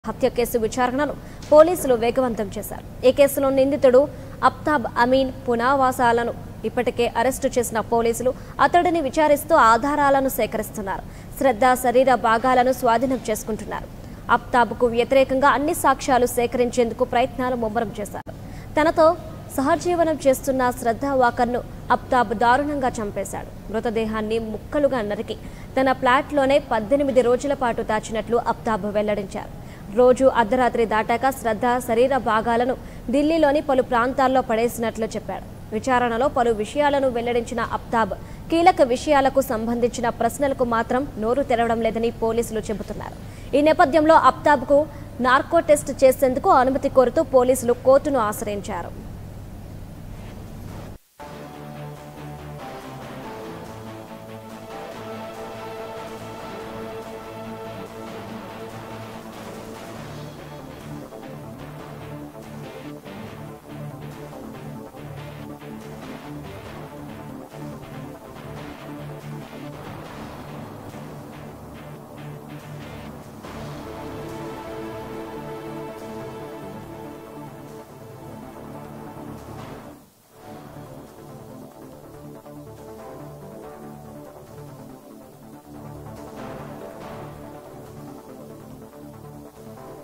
హత్య కేసు విచారణను పోలీసులు వేగవంతం చేశారు ఈ కేసులో నిందితుడు అప్తాబ్ అమీన్ పునావాసాలను ఇప్పటికే అరెస్టు చేసిన పోలీసులు అతడిని విచారిస్తూ ఆధారాలను సేకరిస్తున్నారు శ్రద్ధ శరీర భాగాలను స్వాధీనం చేసుకుంటున్నారు అప్తాబ్కు వ్యతిరేకంగా అన్ని సాక్ష్యాలు సేకరించేందుకు ప్రయత్నాలు ముమ్మరం చేశారు తనతో సహజీవనం చేస్తున్న శ్రద్ధ వాకర్ను అప్తాబ్ దారుణంగా చంపేశాడు మృతదేహాన్ని ముక్కలుగా నరికి తన ఫ్లాట్లోనే పద్దెనిమిది రోజుల పాటు దాచినట్లు అప్తాబ్ వెల్లడించారు రోజు అర్ధరాత్రి దాటాక శ్రద్ధ శరీర భాగాలను ఢిల్లీలోని పలు ప్రాంతాల్లో పడేసినట్లు చెప్పాడు విచారణలో పలు విషయాలను వెల్లడించిన అప్తాబ్ కీలక విషయాలకు సంబంధించిన ప్రశ్నలకు మాత్రం నోరు తెరవడం లేదని పోలీసులు చెబుతున్నారు ఈ నేపథ్యంలో అప్తాబ్కు నార్కో టెస్ట్ చేసేందుకు అనుమతి కోరుతూ పోలీసులు కోర్టును ఆశ్రయించారు